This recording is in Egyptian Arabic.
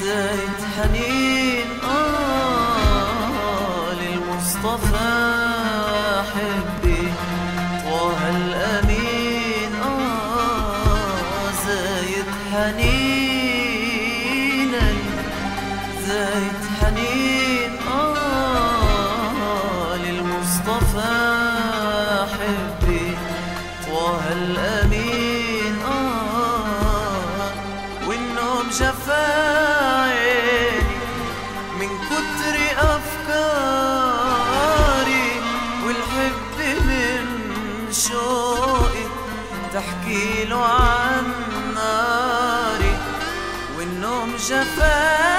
زايد حنين آه للمصطفى حبي طه الأمين آه زايد حنينا زايد حنين آه للمصطفى حبي طه الأمين آه والنوم جفايني من كتر أفكاري والحب من شوقي تحكي له عن ناري والنوم جفايني